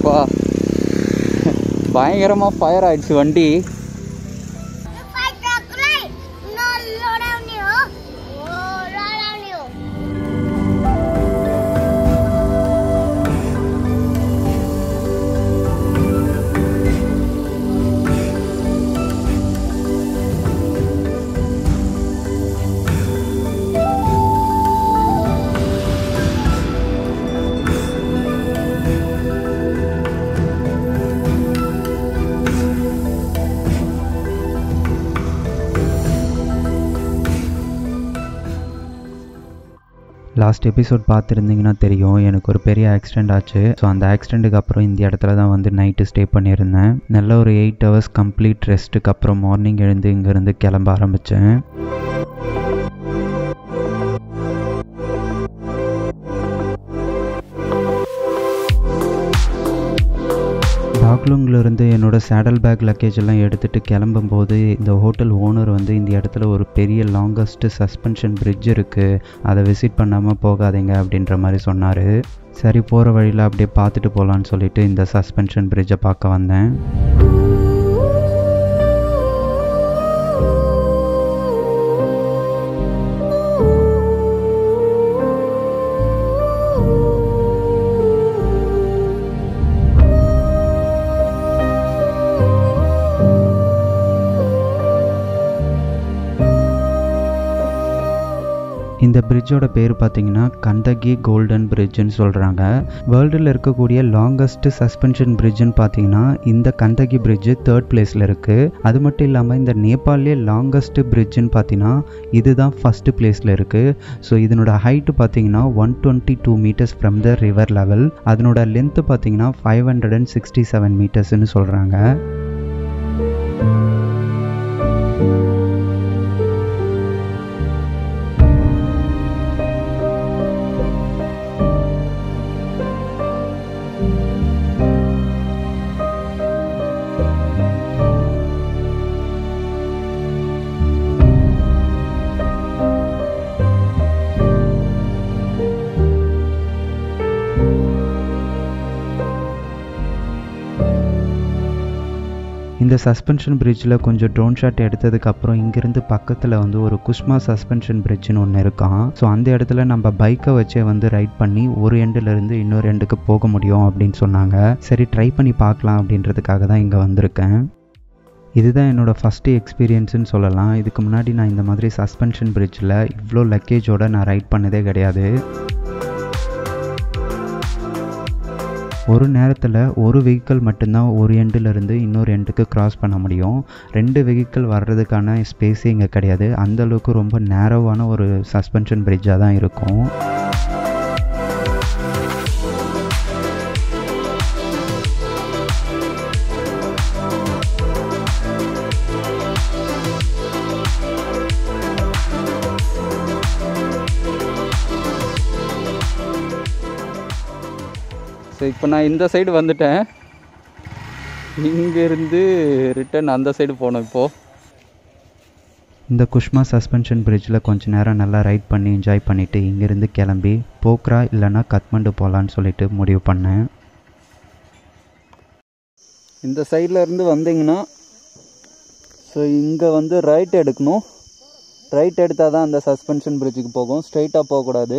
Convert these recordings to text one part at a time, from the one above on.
பா பயங்கரமாக ஃபயர் ஆயிடுச்சு வண்டி Fight truck right. No, slow down you. Oh, slow down you. Last episode பார்த்துருந்தீங்கன்னா தெரியும் எனக்கு ஒரு பெரிய ஆக்சிடெண்ட் ஆச்சு ஸோ அந்த ஆக்சிடெண்ட்டுக்கு அப்புறம் இந்த இடத்துல தான் வந்து நைட்டு ஸ்டே பண்ணியிருந்தேன் நல்ல ஒரு எயிட் ஹவர்ஸ் கம்ப்ளீட் ரெஸ்ட்டுக்கு அப்புறம் மார்னிங் எழுந்து இங்கேருந்து கிளம்ப ஆரம்பித்தேன் டாக்லுங்கிலிருந்து என்னோட சேடல் பேக் லக்கேஜ் எல்லாம் எடுத்துகிட்டு கிளம்பும்போது இந்த ஹோட்டல் ஓனர் வந்து இந்த இடத்துல ஒரு பெரிய லாங்கஸ்ட் சஸ்பென்ஷன் பிரிட்ஜ் இருக்குது அதை விசிட் பண்ணாமல் போகாதீங்க அப்படின்ற மாதிரி சொன்னார் சரி போகிற வழியில் அப்படியே பார்த்துட்டு போகலான்னு சொல்லிட்டு இந்த சஸ்பென்ஷன் பிரிட்ஜை பார்க்க வந்தேன் இந்த பிரிட்ஜோட பேர் பார்த்தீங்கன்னா கந்தகி கோல்டன் பிரிட்ஜுன்னு சொல்கிறாங்க வேர்ல்டில் இருக்கக்கூடிய லாங்கஸ்ட் சஸ்பென்ஷன் பிரிட்ஜுன்னு பார்த்தீங்கன்னா இந்த கந்தகி பிரிட்ஜு தேர்ட் பிளேஸில் இருக்குது அது மட்டும் இல்லாமல் இந்த நேபாளிலே லாங்கஸ்ட் பிரிட்ஜுன்னு பார்த்தீங்கன்னா இதுதான் ஃபஸ்ட்டு பிளேஸில் இருக்குது ஸோ இதனோட ஹைட்டு பார்த்தீங்கன்னா one twenty two metres from the river level அதனோட லென்த்து பார்த்தீங்கன்னா five hundred and sixty seven மீட்டர்ஸ்னு சொல்கிறாங்க இந்த சஸ்பென்ஷன் பிரிட்ஜில் கொஞ்சம் ட்ரோன் ஷாட் எடுத்ததுக்கப்புறம் இங்கேருந்து பக்கத்தில் வந்து ஒரு குஷ்மா சஸ்பென்ஷன் பிரிட்ஜ்னு ஒன்று இருக்கான் ஸோ அந்த இடத்துல நம்ம பைக்கை வச்சே வந்து ரைட் பண்ணி ஒரு எண்டுலேருந்து இன்னொரு எண்டுக்கு போக முடியும் அப்படின்னு சொன்னாங்க சரி ட்ரை பண்ணி பார்க்கலாம் அப்படின்றதுக்காக தான் இங்கே வந்திருக்கேன் இதுதான் என்னோடய ஃபஸ்ட்டு எக்ஸ்பீரியன்ஸுன்னு சொல்லலாம் இதுக்கு முன்னாடி நான் இந்த மாதிரி சஸ்பென்ஷன் பிரிட்ஜில் இவ்வளோ லக்கேஜோட நான் ரைட் பண்ணதே கிடையாது ஒரு நேரத்தில் ஒரு வெஹிக்கிள் மட்டும்தான் ஒரு எண்டுலேருந்து இன்னொரு எண்டுக்கு கிராஸ் பண்ண முடியும் ரெண்டு வெஹிக்கிள் வர்றதுக்கான ஸ்பேஸே இங்கே கிடையாது அந்த அளவுக்கு ரொம்ப நேரோவான ஒரு சஸ்பென்ஷன் பிரிட்ஜாக தான் இருக்கும் ஸோ இப்போ நான் இந்த சைடு வந்துட்டேன் இங்கேருந்து ரிட்டர்ன் அந்த சைடு போகணும் இப்போது இந்த குஷ்மா சஸ்பென்ஷன் பிரிட்ஜில் கொஞ்ச நேரம் நல்லா ரைட் பண்ணி என்ஜாய் பண்ணிவிட்டு இங்கேருந்து கிளம்பி போக்ரா இல்லைன்னா கத்மண்டு போகலான்னு சொல்லிட்டு முடிவு பண்ணேன் இந்த சைடில் இருந்து வந்தீங்கன்னா ஸோ இங்கே வந்து ரைட் எடுக்கணும் ரைட் எடுத்தால் தான் அந்த சஸ்பென்ஷன் பிரிட்ஜுக்கு போகும் ஸ்ட்ரைட்டாக போகக்கூடாது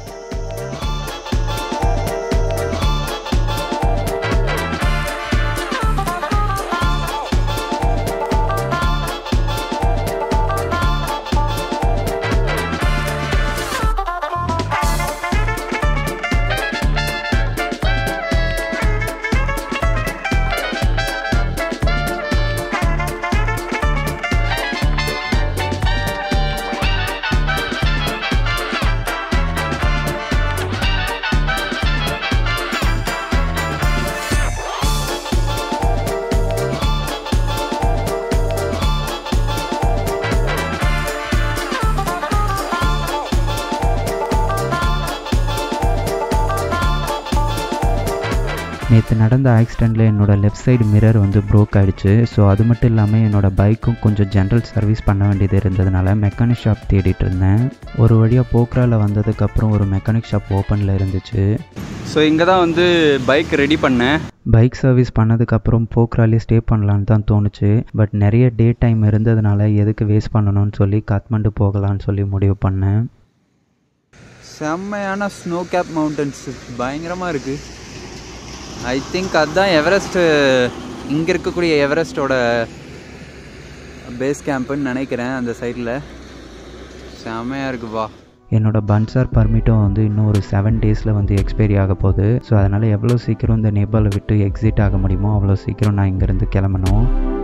நேற்று நடந்த ஆக்சிடெண்ட்டில் என்னோட லெஃப்ட் சைடு மிரர் வந்து ப்ரோக் ஆயிடுச்சு ஸோ அது மட்டும் இல்லாமல் என்னோட பைக்கும் கொஞ்சம் ஜென்ரல் சர்வீஸ் பண்ண வேண்டியது இருந்ததுனால மெக்கானிக் ஷாப் தேடிட்டு இருந்தேன் ஒரு வழியாக போக்ராவில் வந்ததுக்கப்புறம் ஒரு மெக்கானிக் ஷாப் ஓப்பனில் இருந்துச்சு ஸோ இங்கே தான் வந்து பைக் ரெடி பண்ணேன் பைக் சர்வீஸ் பண்ணதுக்கப்புறம் போக்ராலே ஸ்டே பண்ணலான்னு தான் தோணுச்சு பட் நிறைய டே டைம் இருந்ததுனால எதுக்கு வேஸ்ட் பண்ணணும்னு சொல்லி காத்மண்டு போகலான்னு சொல்லி முடிவு பண்ணேன் செம்மையான ஸ்னோ கேப் மவுண்டன்ஸ் பயங்கரமாக இருக்குது ஐ திங்க் அதுதான் எவரெஸ்ட்டு இங்கே இருக்கக்கூடிய எவரெஸ்ட்டோட பேஸ் கேம்ப்புன்னு நினைக்கிறேன் அந்த சைடில் செம்மையாக இருக்குப்பா என்னோட பன்சார் பர்மிட்டும் வந்து இன்னும் ஒரு செவன் டேஸில் வந்து எக்ஸ்பைரி ஆக போகுது ஸோ அதனால் எவ்வளோ சீக்கிரம் இந்த நேபாளை விட்டு எக்ஸிட் ஆக முடியுமோ அவ்வளோ சீக்கிரம் நான் இங்கேருந்து கிளம்பணும்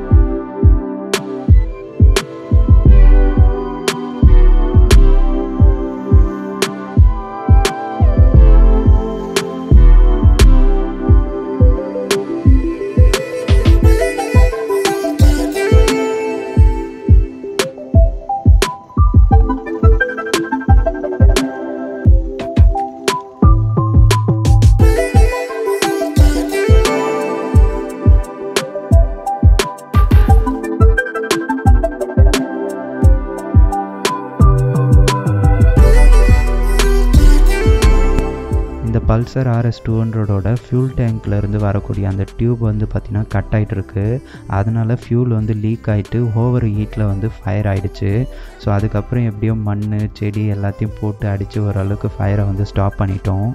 இந்த பல்சர் ஆர்எஸ் டூ ஹண்ட்ரடோட ஃபியூல் டேங்க்லேருந்து வரக்கூடிய அந்த டியூப் வந்து பார்த்திங்கன்னா கட் ஆகிட்டு இருக்கு அதனால ஃபியூல் வந்து லீக் ஆகிட்டு ஓவர் ஹீட்டில் வந்து ஃபயர் ஆயிடுச்சு ஸோ அதுக்கப்புறம் எப்படியோ மண் செடி எல்லாத்தையும் போட்டு அடித்து ஓரளவுக்கு ஃபயரை வந்து ஸ்டாப் பண்ணிட்டோம்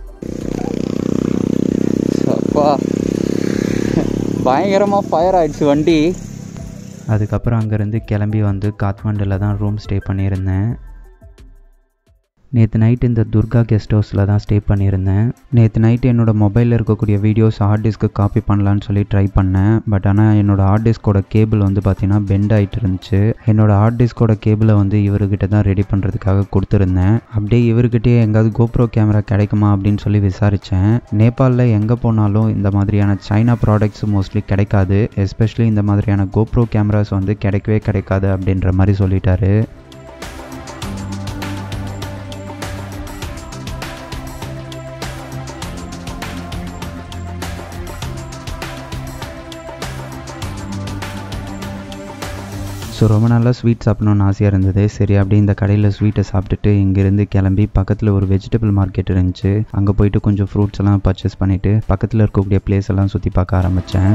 அப்பா பயங்கரமாக ஃபயர் ஆயிடுச்சு வண்டி அதுக்கப்புறம் அங்கேருந்து கிளம்பி வந்து காத்மாண்டில் தான் ரூம் ஸ்டே பண்ணியிருந்தேன் நேற்று நைட் இந்த துர்கா கெஸ்ட் ஹவுஸில் தான் ஸ்டே பண்ணியிருந்தேன் நேற்று நைட் என்னோடய மொபைலில் இருக்கக்கூடிய வீடியோஸ் ஹார்ட் டிஸ்க்கு காப்பி பண்ணலான்னு சொல்லி ட்ரை பண்ணேன் பட் ஆனால் என்னோடய ஹார்ட் டிஸ்கோட கேபிள் வந்து பார்த்திங்கன்னா பெண்ட் ஆகிட்டு இருந்துச்சு என்னோடய ஹார்ட் டிஸ்கோட கேபிளை வந்து இவர்கிட்ட தான் ரெடி பண்ணுறதுக்காக கொடுத்துருந்தேன் அப்படியே இவர்கிட்டயே எங்காவது கோப்ரோ கேமரா கிடைக்குமா அப்படின்னு சொல்லி விசாரித்தேன் நேபாளில் எங்கே போனாலும் இந்த மாதிரியான சைனா ப்ராடக்ட்ஸ் மோஸ்ட்லி கிடைக்காது எஸ்பெஷலி இந்த மாதிரியான கோப்ரோ கேமராஸ் வந்து கிடைக்கவே கிடைக்காது அப்படின்ற மாதிரி சொல்லிட்டாரு ஸோ ரொம்ப நாளாக ஸ்வீட் சாப்பிடணும்னு ஆசையாக இருந்தது சரி அப்படியே இந்த கடையில் ஸ்வீட்டை சாப்பிட்டுட்டு இங்கேருந்து கிளம்பி பக்கத்தில் ஒரு வெஜிடபிள் மார்க்கெட் இருந்துச்சு அங்கே போயிட்டு கொஞ்சம் ஃப்ரூட்ஸ் எல்லாம் பர்ச்சேஸ் பண்ணிவிட்டு பக்கத்தில் இருக்கக்கூடிய பிளேஸ் எல்லாம் சுற்றி பார்க்க ஆரம்பித்தேன்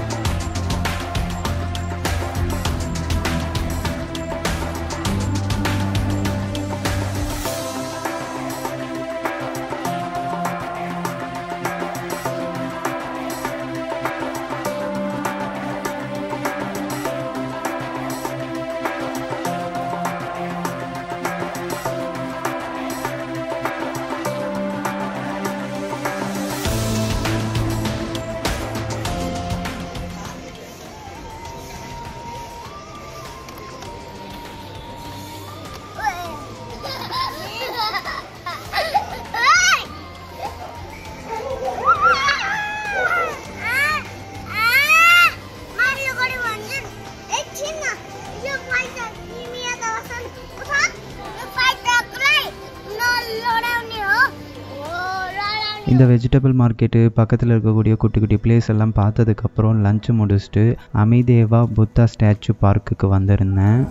இந்த வெஜிடபிள் மார்க்கெட்டு பக்கத்தில் இருக்கக்கூடிய குட்டி குட்டி பிளேஸ் எல்லாம் பார்த்ததுக்கப்புறம் லஞ்சு முடிச்சுட்டு அமிதேவா புத்தா ஸ்டாச்சு பார்க்குக்கு வந்திருந்தேன்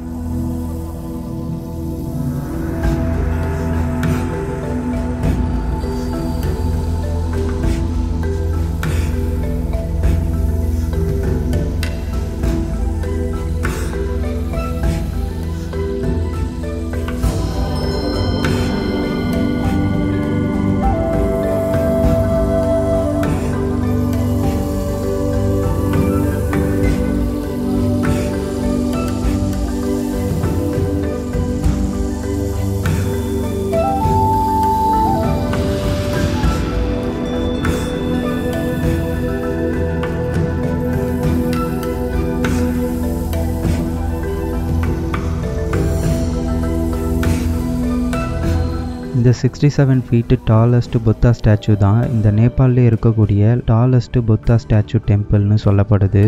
இந்த sixty seven feet tallest Buddha statue தான் இந்த நேபாளில் இருக்கக்கூடிய டாலஸ்ட் புத்தா ஸ்டாச்சு டெம்பிள்னு சொல்லப்படுது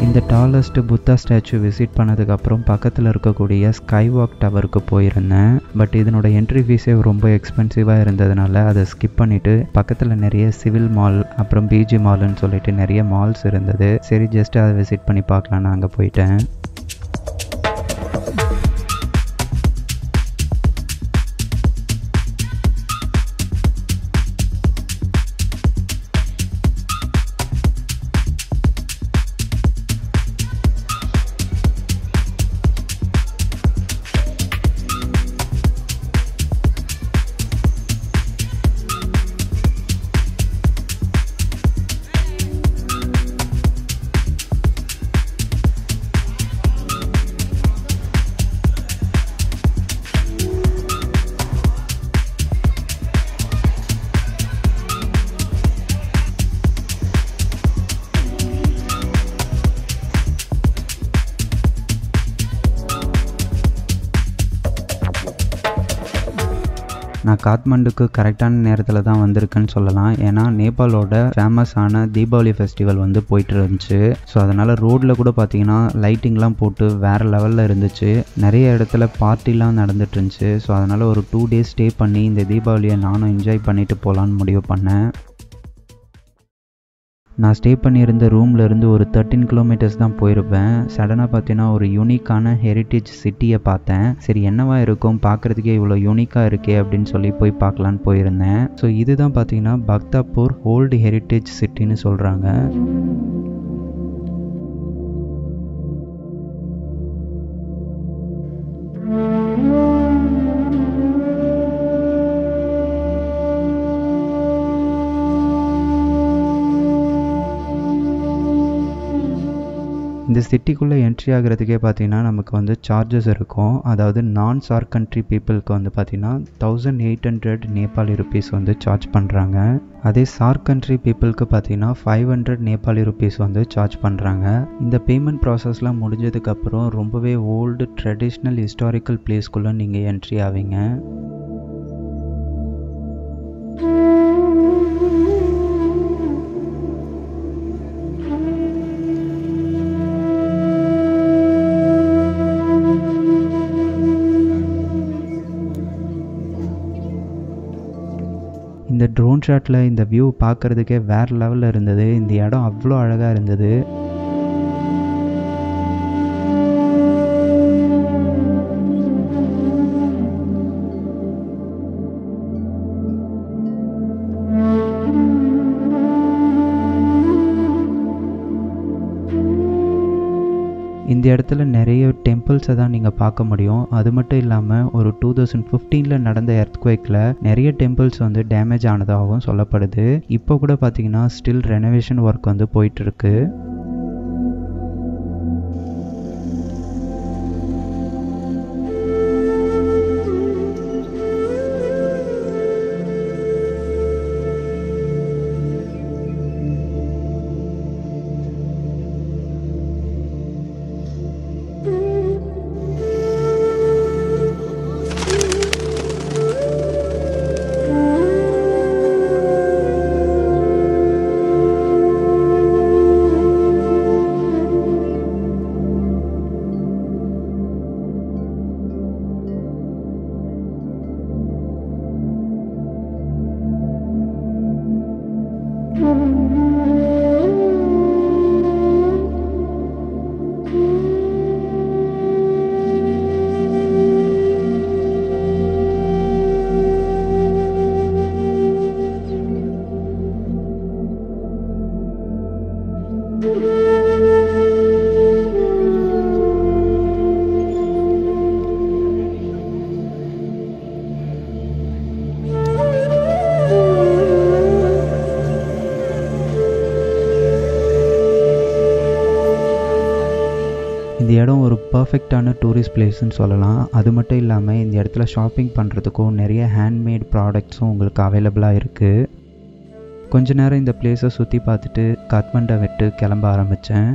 இந்த டாலஸ்ட் புத்தா ஸ்டாச்சு விசிட் பண்ணதுக்கப்புறம் பக்கத்தில் இருக்கக்கூடிய ஸ்கை வாக் டவருக்கு போயிருந்தேன் பட் இதனோட என்ட்ரி ஃபீஸே ரொம்ப எக்ஸ்பென்சிவாக இருந்ததுனால அதை ஸ்கிப் பண்ணிவிட்டு பக்கத்தில் நிறைய சிவில் மால் அப்புறம் பிஜி மால்னு சொல்லிட்டு நிறைய மால்ஸ் இருந்தது சரி ஜஸ்ட் அதை விசிட் பண்ணி பார்க்கலான்னு அங்கே போயிட்டேன் நான் காத்மண்டுக்கு கரெக்டான நேரத்தில் தான் வந்திருக்குன்னு சொல்லலாம் ஏன்னா நேபாளோட ஃபேமஸான தீபாவளி ஃபெஸ்டிவல் வந்து போயிட்டு இருந்துச்சு ஸோ அதனால் ரோட்டில் கூட பார்த்தீங்கன்னா லைட்டிங்லாம் போட்டு வேறு லெவலில் இருந்துச்சு நிறைய இடத்துல பார்ட்டிலாம் நடந்துட்டு இருந்துச்சு ஸோ அதனால் ஒரு டூ டேஸ் ஸ்டே பண்ணி இந்த தீபாவளியை நானும் என்ஜாய் பண்ணிட்டு போகலான்னு முடிவு பண்ணேன் நான் ஸ்டே பண்ணியிருந்த ரூம்ல இருந்து ஒரு தேர்ட்டின் கிலோமீட்டர்ஸ் தான் போயிருப்பேன் சடனாக பார்த்தீங்கன்னா ஒரு யூனிக்கான ஹெரிட்டேஜ் சிட்டியை பார்த்தேன் சரி என்னவா இருக்கும் பார்க்குறதுக்கே இவ்வளோ யூனிக்காக இருக்கே அப்படின்னு சொல்லி போய் பார்க்கலான்னு போயிருந்தேன் ஸோ இதுதான் பார்த்தீங்கன்னா பக்தாப்பூர் ஓல்டு ஹெரிட்டேஜ் சிட்டின்னு சொல்கிறாங்க இந்த சிட்டிக்குள்ளே என்ட்ரி ஆகிறதுக்கே பார்த்தீங்கன்னா நமக்கு வந்து சார்ஜஸ் இருக்கும் அதாவது நான் சார் கண்ட்ரி பீப்புளுக்கு வந்து பார்த்தீங்கன்னா thousand eight hundred Nepali rupees வந்து சார்ஜ் பண்ணுறாங்க அதே சார் கண்ட்ரி பீப்புளுக்கு பார்த்தீங்கன்னா ஃபைவ் ஹண்ட்ரட் நேபாளி ருபீஸ் வந்து சார்ஜ் பண்ணுறாங்க இந்த பேமெண்ட் ப்ராசஸ்லாம் முடிஞ்சதுக்கப்புறம் ரொம்பவே ஓல்டு ட்ரெடிஷ்னல் ஹிஸ்டாரிக்கல் பிளேஸ்க்குள்ளே நீங்கள் என்ட்ரி ஆவீங்க இந்த ட்ரோன் ஷாட்டில் இந்த வியூ பார்க்குறதுக்கே வேறு லெவலில் இருந்தது இந்த இடம் அவ்வளோ அழகாக இருந்தது இந்த இடத்துல நிறைய டெம்பிள்ஸை தான் நீங்கள் பார்க்க முடியும் அது மட்டும் இல்லாமல் ஒரு டூ தௌசண்ட் ஃபிஃப்டீனில் நடந்த எர்த்குவேக்கில் நிறைய டெம்பிள்ஸ் வந்து டேமேஜ் ஆனதாகவும் சொல்லப்படுது இப்போ கூட பார்த்தீங்கன்னா ஸ்டில் ரெனோவேஷன் ஒர்க் வந்து போயிட்டுருக்கு இந்த இடம் ஒரு பர்ஃபெக்டான டூரிஸ்ட் பிளேஸ்னு சொல்லலாம் அது மட்டும் இல்லாமல் இந்த இடத்துல ஷாப்பிங் பண்ணுறதுக்கும் நிறைய ஹேண்ட்மேட் ப்ராடக்ட்ஸும் உங்களுக்கு அவைலபிளாக இருக்குது கொஞ்ச நேரம் இந்த பிளேஸை சுற்றி பார்த்துட்டு காத்மண்டை விட்டு கிளம்ப ஆரம்பித்தேன்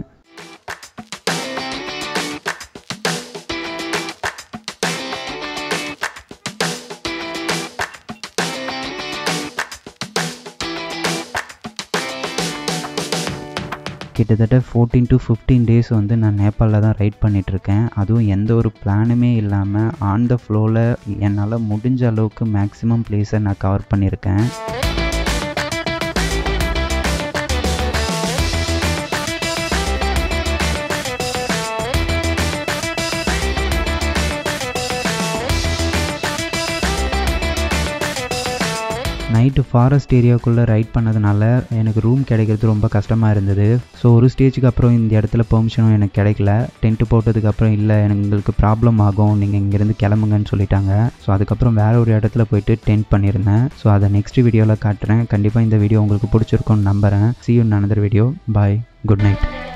கிட்டத்தட்ட ஃபோர்டீன் டு ஃபிஃப்டீன் டேஸ் வந்து நான் நேபாளில் தான் ரைட் பண்ணிகிட்ருக்கேன் அதுவும் எந்த ஒரு பிளானுமே இல்லாமல் ஆன் த ஃப்ளோவில் என்னால் முடிஞ்ச அளவுக்கு மேக்ஸிமம் பிளேஸை நான் கவர் பண்ணியிருக்கேன் நைட்டு ஃபாரஸ்ட் ஏரியாவுக்குள்ளே ரைட் பண்ணதுனால எனக்கு ரூம் கிடைக்கிறது ரொம்ப கஷ்டமாக இருந்தது ஸோ ஒரு ஸ்டேஜுக்கு அப்புறம் இந்த இடத்துல பெர்மிஷனும் எனக்கு கிடைக்கல டென்ட்டு போட்டதுக்கப்புறம் இல்லை எனக்கு எங்களுக்கு ப்ராப்ளம் ஆகும் நீங்கள் இங்கேருந்து கிளம்புங்கன்னு சொல்லிட்டாங்க ஸோ அதுக்கப்புறம் வேற ஒரு இடத்துல போயிட்டு டென்ட் பண்ணியிருந்தேன் ஸோ அதை நெக்ஸ்ட் வீடியோவில் காட்டுறேன் கண்டிப்பாக இந்த வீடியோ உங்களுக்கு பிடிச்சிருக்கும்னு நம்புகிறேன் see you another video bye good night